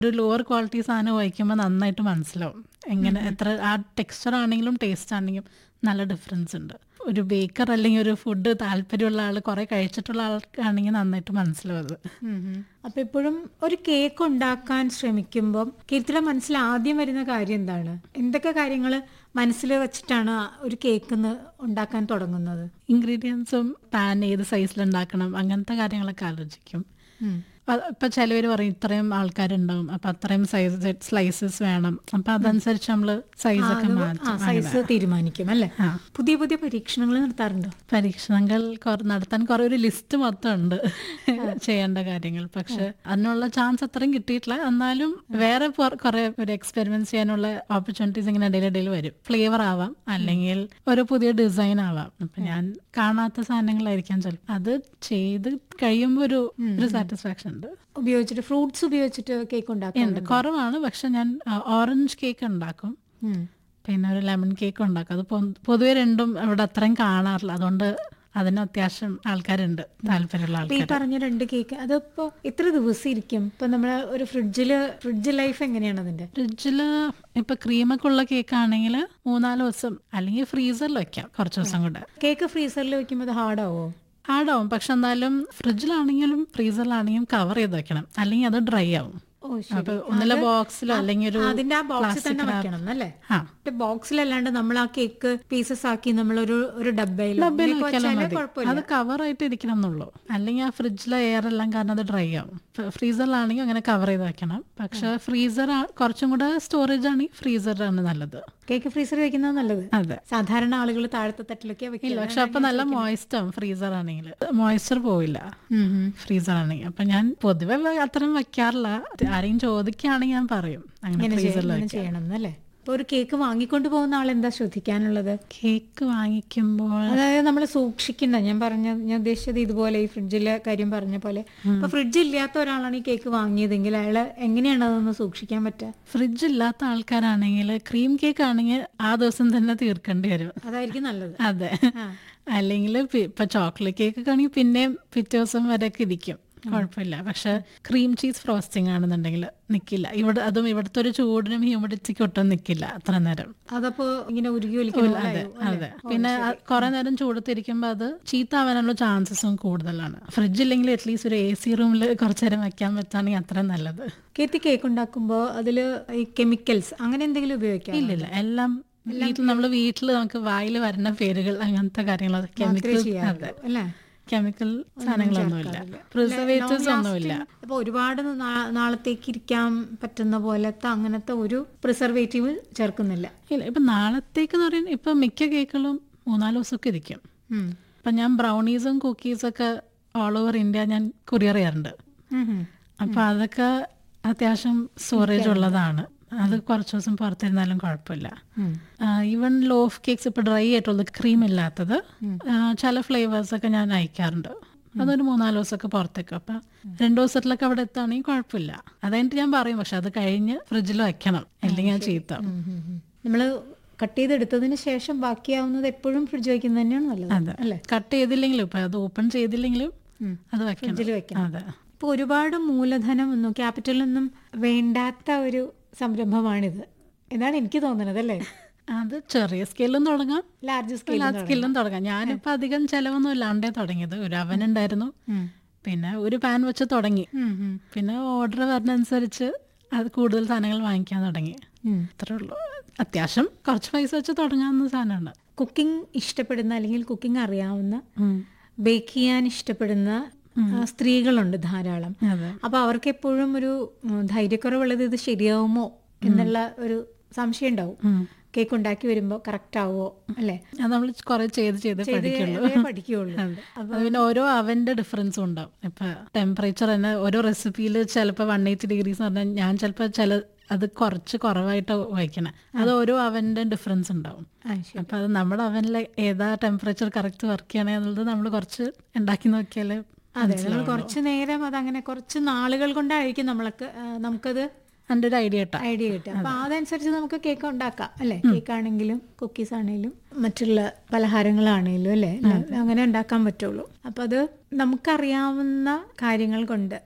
ഒരു lower quality സാധനം വഹിക്കുമ്പോൾ നന്നായിട്ട് മനസ്സിലാവും എങ്ങനെ എത്ര ആ ടെക്സ്ചർ ആണെങ്കിലും ടേസ്റ്റ് ആണെങ്കിലും നല്ല ഡിഫറൻസ് ഉണ്ട് ഒരു ബേക്കർ അല്ലെങ്കിൽ ഒരു ഫുഡ് താല്പര്യമുള്ള ആൾ കുറെ കഴിച്ചിട്ടുള്ള ആൾക്കാണെങ്കിൽ നന്നായിട്ട് മനസ്സിലാവും അത് അപ്പൊ എപ്പോഴും ഒരു കേക്ക് ഉണ്ടാക്കാൻ ശ്രമിക്കുമ്പോൾ കീർത്തിയുടെ മനസ്സിൽ ആദ്യം വരുന്ന കാര്യം എന്താണ് എന്തൊക്കെ കാര്യങ്ങൾ മനസ്സിൽ വെച്ചിട്ടാണ് ആ ഒരു കേക്ക് ഉണ്ടാക്കാൻ തുടങ്ങുന്നത് ഇൻഗ്രീഡിയൻസും പാൻ ഏത് സൈസിൽ ഉണ്ടാക്കണം അങ്ങനത്തെ കാര്യങ്ങളൊക്കെ ആലോചിക്കും അപ്പൊ- ഇപ്പൊ ചിലവര് പറയും ഇത്രയും ആൾക്കാരുണ്ടാവും അപ്പൊ അത്രയും സൈസ് സ്ലൈസസ് വേണം അപ്പൊ അതനുസരിച്ച് നമ്മള് സൈസ് ഒക്കെ ആ മാറ്റും സൈസ് തീരുമാനിക്കും അല്ലേ ആ. പുതിയ പുതിയ പരീക്ഷണങ്ങൾ നടത്താറുണ്ടോ പരീക്ഷണങ്ങൾ കൊറ- നടത്താൻ കുറെ ഒരു ലിസ്റ്റ് മൊത്തം ഉണ്ട് ചെയ്യേണ്ട കാര്യങ്ങൾ പക്ഷെ അതിനുള്ള ചാൻസ് അത്രയും കിട്ടിയിട്ടില്ല എന്നാലും വേറെ പൊ- കുറെ ഒരു എക്സ്പെരിമെന്റ് ചെയ്യാനുള്ള ഓപ്പർച്യൂണിറ്റീസ് ഇങ്ങനെ ഇടയിൽ ഇടയിൽ വരും ഫ്ലേവർ ആവാം അല്ലെങ്കിൽ ഒരു പുതിയ ഡിസൈൻ ആവാം അപ്പൊ ഞാൻ കാണാത്ത സാധനങ്ങളായിരിക്കാം ചിലപ്പോൾ അത് ചെയ്ത് കഴിയുമ്പോൾ ഒരു ഒരു സാറ്റിസ്ഫാക്ഷൻ ഉണ്ട് ഉപയോഗിച്ചിട്ട് ഫ്രൂട്ട്സ് ഉപയോഗിച്ചിട്ട് കേക്ക് ഉണ്ടാക്കും ഉണ്ട് കുറവാണ് പക്ഷെ ഞാൻ ഓറഞ്ച് കേക്ക് ഉണ്ടാക്കും പിന്നെ ഒരു ലെമൺ കേക്ക് ഉണ്ടാക്കും അത് പൊ- പൊതുവെ രണ്ടും ഇവിടെ അത്രയും കാണാറില്ല അതുകൊണ്ട് അതിന് അത്യാവശ്യം ആൾക്കാരുണ്ട് താല്പര്യമുള്ള അപ്പൊ ഈ ആൾക്കാർ പറഞ്ഞ രണ്ട് കേക്ക് അതിപ്പോ എത്ര ദിവസം ഇരിക്കും ഇപ്പൊ നമ്മളെ ഒരു ഫ്രിഡ്ജില് ഫ്രിഡ്ജ് ലൈഫ് എങ്ങനെയാണ് അതിന്റെ ഫ്രിഡ്ജില് ഇപ്പൊ ക്രീമൊക്കെ ഉള്ള കേക്ക് ആണെങ്കിൽ മൂന്നാല് ദിവസം അല്ലെങ്കിൽ ഫ്രീസറിൽ വെക്കാം കുറച്ച് ദിവസം കൂടെ കേക്ക് ഫ്രീസറിൽ വെക്കുമ്പോൾ അത് ഹാർഡാവോ ഹാർഡാവും പക്ഷെ എന്നാലും ഫ്രിഡ്ജിലാണെങ്കിലും ഫ്രീസറിലാണെങ്കിലും കവർ ചെയ്ത് വെക്കണം അല്ലെങ്കിൽ അത് ഡ്രൈ ആവും ഓ അപ്പൊ ഒന്നിലെ ബോക്സിലോ അല്ലെങ്കിൽ ഒരു അതിന്റെ ആ ബോക്സിൽ തന്നെ വെക്കണം അല്ലേ ആ ബോക്സിലല്ലാണ്ട് നമ്മൾ ആ കേക്ക് പീസസ് ആക്കി നമ്മൾ ഒരു ഒരു ഡബ്ബയിലോ ഡബ്ബയിൽ അങ്ങനെയൊക്കെ വെച്ചാലും വെച്ചാല് മതി കുഴപ്പമില്ല അത് കവറായിട്ട് ഇരിക്കണം എന്നുള്ളൂ അല്ലെങ്കിൽ ആ ഫ്രിഡ്ജിലെ എയർ എല്ലാം കാരണം അത് ഡ്രൈ ആവും ഫ്രീസറിലാണെങ്കിൽ അങ്ങനെ കവർ ചെയ്ത് വെക്കണം പക്ഷെ ഫ്രീസർ കുറച്ചും കൂടെ സ്റ്റോറേജ് ആണെങ്കിൽ ഫ്രീസറാണ് നല്ലത് കേക്ക് ഫ്രീസറിൽ വെക്കുന്നത് നല്ലത് അതെ സാധാരണ ആളുകൾ താഴത്തെ തട്ടിലൊക്കെ ഇല്ല വെക്കില്ല പക്ഷെ അപ്പൊ നല്ല മോയ്സ്റ്റ് ആവും ഫ്രീസർ ആണെങ്കിൽ മോയ്സ്ചർ പോവില്ല ഫ്രീസർ ആണെങ്കിൽ അപ്പൊ ഞാൻ പൊതുവെ വെ- അത്രയും വെക്കാറില്ല ആരെങ്കിലും ചോദിക്കുകയാണെങ്കിൽ ഞാൻ പറയും അങ്ങനെ ഫ്രീസറിൽ ഇങ്ങനെ ചെയ്യണം എന്നല്ലേ ഇപ്പൊ ഒരു കേക്ക് വാങ്ങിക്കൊണ്ട് പോകുന്ന ആൾ എന്താ ശ്രദ്ധിക്കാനുള്ളത് കേക്ക് വാങ്ങിക്കുമ്പോൾ അതായത് നമ്മൾ സൂക്ഷിക്കുന്ന ഞാൻ പറഞ്ഞ ഞാൻ ഉദ്ദേശിച്ചത് ഇതുപോലെ ഈ ഫ്രിഡ്ജിലെ കാര്യം പറഞ്ഞ പോലെ ഇപ്പൊ ഫ്രിഡ്ജ് ഇല്ലാത്ത ഒരാളാണ് ഈ കേക്ക് വാങ്ങിയതെങ്കിൽ അയാള് എങ്ങനെയാണ് അതൊന്ന് സൂക്ഷിക്കാൻ പറ്റുക ഫ്രിഡ്ജ് ഇല്ലാത്ത ആൾക്കാരാണെങ്കിൽ ക്രീം കേക്ക് ആണെങ്കിൽ ആ ദിവസം തന്നെ തീർക്കേണ്ടി വരും അതായിരിക്കും നല്ലത് അതെ അല്ലെങ്കിൽ ഇപ്പൊ ചോക്ലേറ്റ് കേക്ക് ആണെങ്കിൽ പിന്നെയും പിറ്റേ ദിവസം വരെയൊക്കെ ഇരിക്കും കുഴപ്പമില്ല പക്ഷെ ക്രീം ചീസ് ഫ്രോസ്റ്റിംഗ് ആണെന്നുണ്ടെങ്കിൽ നിക്കില്ല ഇവിടെ അതും ഇവിടുത്തെ ഒരു ചൂടിനും ഹ്യൂമിഡിറ്റിക്ക് ഒട്ടും നിക്കില്ല അത്ര നേരം അതപ്പോ ഇങ്ങനെ ഉരുകി അതെ ഒലിക്കുന്ന അതെ പിന്നെ കുറെ നേരം ചൂടത്തിരിക്കുമ്പോൾ അത് ചീത്ത ആവാനുള്ള ചാൻസസും കൂടുതലാണ് ഫ്രിഡ്ജ് ഇല്ലെങ്കിൽ അറ്റ്ലീസ്റ്റ് ഒരു എ സി റൂമിൽ കുറച്ചു നേരം വെക്കാൻ പറ്റുകയാണെങ്കിൽ അത്ര നല്ലത് കേക്ക് കേക്ക് ഉണ്ടാക്കുമ്പോൾ അതില് ഈ കെമിക്കൽസ് അങ്ങനെ എന്തെങ്കിലും ഉപയോഗിക്കാം ഇല്ലില്ല എല്ലാം വീട്ടിൽ നമ്മൾ വീട്ടിൽ നമുക്ക് വായിൽ വരുന്ന പേരുകൾ അങ്ങനത്തെ കാര്യങ്ങൾ കെമിക്കൽ അതെ അല്ലേ കെമിക്കൽ സാധനങ്ങളൊന്നുമില്ല പ്രിസർവേറ്റീവ്സ് ഒന്നുമില്ല അപ്പൊ ഒരുപാട് നാ- നാളത്തേക്ക് ഇരിക്കാൻ പറ്റുന്ന പോലത്തെ അങ്ങനത്തെ ഒരു പ്രിസർവേറ്റീവ് ചേർക്കുന്നില്ല ഇല്ല ഇപ്പൊ നാളത്തേക്ക് പറയുന്നത് ഇപ്പൊ മിക്ക കേക്കുകളും മൂന്നാല് ദിവസമൊക്കെ ഇരിക്കും ഉം. ഇപ്പൊ ഞാൻ ബ്രൗണീസും കുക്കീസും ഒക്കെ ഓൾ ഓവർ ഇന്ത്യ ഞാൻ കൊറിയർ ചെയ്യാറുണ്ട് ഉം ഉം. അപ്പൊ അതൊക്കെ അത്യാവശ്യം സ്റ്റോറേജ് ഉള്ളതാണ് അത് കുറച്ച് ദിവസം പുറത്തിരുന്നാലും കുഴപ്പമില്ല ഉം. ഈവൻ ലോഫ് കേക്ക്സ് ഇപ്പൊ ഡ്രൈ ആയിട്ടുള്ളത് ക്രീം ഇല്ലാത്തത് ആ, ചില ഫ്ലേവേഴ്സ് ഒക്കെ ഞാൻ അയക്കാറുണ്ട് അതൊരു മൂന്നാല് ദിവസമൊക്കെ പുറത്തേക്ക് അപ്പൊ രണ്ടു ദിവസത്തിലൊക്കെ അവിടെ എത്തുകയാണെങ്കിൽ കുഴപ്പമില്ല അതായിട്ട് ഞാൻ പറയും പക്ഷെ അത് കഴിഞ്ഞ് ഫ്രിഡ്ജിൽ വെക്കണം അല്ലെങ്കിൽ ഞാൻ ചീത്ത ഉം ഉം ഉം. നമ്മള് കട്ട് ചെയ്തെടുത്തതിന് ശേഷം ബാക്കിയാവുന്നത് എപ്പോഴും ഫ്രിഡ്ജ് വയ്ക്കുന്നത് തന്നെയാണ് നല്ലത് അതെ അല്ലേ കട്ട് ചെയ്തില്ലെങ്കിലും ഇപ്പൊ അത് ഓപ്പൺ ചെയ്തില്ലെങ്കിലും ഉം. അത് വെക്കണം ഫ്രിഡ്ജിൽ വെക്കണം അതെ ഇപ്പൊ ഒരുപാട് മൂലധനം ഒന്നും ക്യാപിറ്റലൊന്നും വേണ്ടാത്ത ഒരു സംരംഭമാണിത് എന്നാണ് എനിക്ക് തോന്നുന്നത് അല്ലേ അത് ചെറിയ സ്കെയിലും തുടങ്ങാം ലാർജ് സ്കെയിൽ ലാർജ് സ്കെയിലും തുടങ്ങാം ഞാനിപ്പോ അധികം ചെലവൊന്നും ഇല്ലാണ്ടേ തുടങ്ങിയത് ഒരു അവൻ ഉണ്ടായിരുന്നു പിന്നെ ഒരു പാൻ വെച്ച് തുടങ്ങി പിന്നെ ഓർഡർ വരുന്നതനുസരിച്ച് അത് കൂടുതൽ സാധനങ്ങൾ വാങ്ങിക്കാൻ തുടങ്ങി അത്രേ ഉള്ളൂ അത്യാവശ്യം കുറച്ച് പൈസ വെച്ച് തുടങ്ങാവുന്ന സാധനമാണ് കുക്കിംഗ് ഇഷ്ടപ്പെടുന്ന അല്ലെങ്കിൽ കുക്കിംഗ് അറിയാവുന്ന ബേക്ക് ചെയ്യാൻ ഇഷ്ടപ്പെടുന്ന ആ, സ്ത്രീകളുണ്ട് ധാരാളം അതെ അപ്പൊ അവർക്ക് എപ്പോഴും ഒരു ഉം, ധൈര്യക്കുറവുള്ളത് ഇത് ശരിയാവുമോ എന്നുള്ള ഒരു സംശയം ഉണ്ടാവും ഉം. കേക്ക് ഉണ്ടാക്കി വരുമ്പോ കറക്റ്റ് ആവോ അല്ലെ അത് നമ്മൾ കുറെ ചെയ്ത് ചെയ്ത് പഠിക്കുള്ളൂ പഠിക്കുള്ളൂ അതെ. അത് പിന്നെ ഓരോ അവന്റെ ഡിഫറൻസും ഉണ്ടാവും ഇപ്പൊ ടെമ്പറേച്ചർ തന്നെ ഓരോ റെസിപ്പിയിൽ ചിലപ്പോൾ വൺ എയ്റ്റി ഡിഗ്രീസ് പറഞ്ഞാൽ ഞാൻ ചിലപ്പോൾ ചില അത് കുറച്ച് കുറവായിട്ട് വയ്ക്കണം അത് ഓരോ അവന്റെ ഡിഫറൻസ് ഉണ്ടാവും ആ, ശരി. അപ്പൊ അത് നമ്മുടെ അവനിൽ ഏതാ ടെമ്പറേച്ചർ കറക്റ്റ് വർക്ക് ചെയ്യണേ എന്നുള്ളത് നമ്മൾ കുറച്ച് ഉണ്ടാക്കി നോക്കിയാലേ അതെ നമ്മൾ കുറച്ച് നേരം അതങ്ങനെ കുറച്ച് നാളുകൾ കൊണ്ടായിരിക്കും നമ്മളൊക്കെ ആ, നമുക്കത് അതിന്റെ ഒരു ഐഡിയ ഇട്ടാ ഐഡിയ കിട്ടുക അപ്പൊ അതനുസരിച്ച് നമുക്ക് കേക്ക് ഉണ്ടാക്കാം അല്ലെ കേക്ക് ആണെങ്കിലും കുക്കീസ് ആണെങ്കിലും മറ്റുള്ള പലഹാരങ്ങളാണെങ്കിലും അല്ലെ അങ്ങനെ ഉണ്ടാക്കാൻ പറ്റുള്ളൂ അപ്പൊ അത് നമുക്കറിയാവുന്ന കാര്യങ്ങൾ കൊണ്ട്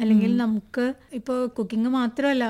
അല്ലെങ്കിൽ നമുക്ക് ഇപ്പോൾ കുക്കിംഗ് മാത്രമല്ല